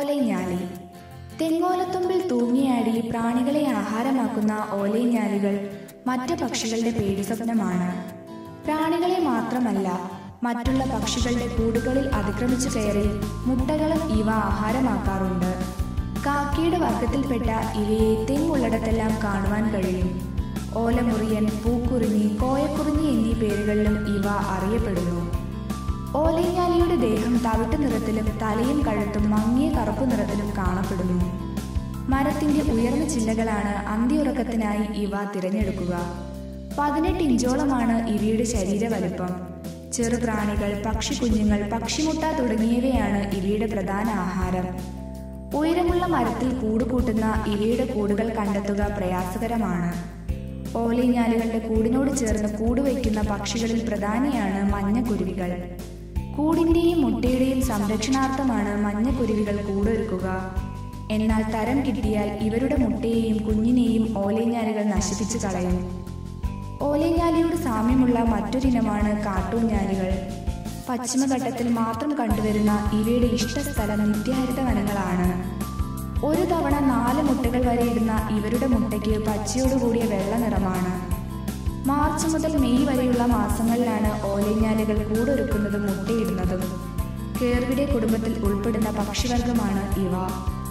ഓലൈഞ്ഞാലി തെങ്ങോലത്തുമ്പിൽ തൂങ്ങിയാടി പ്രാണികളെ ആഹാരമാക്കുന്ന ഓലൈഞ്ഞാലികൾ മറ്റു പക്ഷികളുടെ പേടി സ്വപ്നമാണ് പ്രാണികളെ മാത്രമല്ല മറ്റുള്ള പക്ഷികളുടെ കൂടുകളിൽ അതിക്രമിച്ചു കയറി മുട്ടകളും ഇവ ആഹാരമാക്കാറുണ്ട് കാക്കയുടെ വർഗത്തിൽപ്പെട്ട ഇവയെ തെങ്ങുള്ളിടത്തെല്ലാം കാണുവാൻ കഴിയും ഓലമുറിയൻ പൂക്കുറിഞ്ഞി കോയക്കുറിഞ്ഞി എന്നീ പേരുകളിലും ഇവ അറിയപ്പെടുന്നു ഓലൈഞ്ഞാലിയുടെ ദേഹം തവിട്ട് നിറത്തിലും തലയും കഴുത്തും മങ്ങിയ കറുപ്പ് നിറത്തിലും കാണപ്പെടുന്നു മരത്തിന്റെ ഉയർന്ന ചില്ലകളാണ് അന്തിയുറക്കത്തിനായി ഇവ തിരഞ്ഞെടുക്കുക പതിനെട്ട് ഇഞ്ചോളമാണ് ഇവയുടെ ശരീര വലുപ്പം ചെറുപ്രാണികൾ പക്ഷിക്കുഞ്ഞുങ്ങൾ പക്ഷിമുട്ട തുടങ്ങിയവയാണ് ഇവയുടെ പ്രധാന ആഹാരം ഉയരമുള്ള മരത്തിൽ കൂട് കൂട്ടുന്ന ഇവയുടെ കൂടുകൾ കണ്ടെത്തുക പ്രയാസകരമാണ് ഓലയിഞ്ഞാലുകളുടെ കൂടിനോട് ചേർന്ന് കൂട് വയ്ക്കുന്ന പക്ഷികളിൽ പ്രധാനിയാണ് മഞ്ഞക്കുരുവികൾ കൂടിന്റെയും മുട്ടയുടെയും സംരക്ഷണാർത്ഥമാണ് മഞ്ഞക്കുരുവികൾ കൂടൊരുക്കുക എന്നാൽ തരം കിട്ടിയാൽ ഇവരുടെ മുട്ടയെയും കുഞ്ഞിനെയും ഓലയിഞ്ഞാലുകൾ നശിപ്പിച്ചു കളയും ഓലയിഞ്ഞാലിയോട് സാമ്യമുള്ള മറ്റൊരിനമാണ് കാട്ടൂഞ്ഞാലുകൾ പശ്ചിമഘട്ടത്തിൽ മാത്രം കണ്ടുവരുന്ന ഇവയുടെ ഇഷ്ടസ്ഥലം നിത്യഹരിത വനങ്ങളാണ് ഒരു തവണ നാല് മുട്ടകൾ വരെ ഇടുന്ന ഇവരുടെ മുട്ടയ്ക്ക് പച്ചയോടുകൂടിയ വെള്ള നിറമാണ് മാർച്ച് മുതൽ മെയ് വരെയുള്ള മാസങ്ങളിലാണ് ഓലഞ്ഞാലുകൾ കൂടൊരുക്കുന്നതും മുട്ടയിടുന്നതും കേർവിടെ കുടുംബത്തിൽ ഉൾപ്പെടുന്ന പക്ഷിവർഗമാണ് ഇവ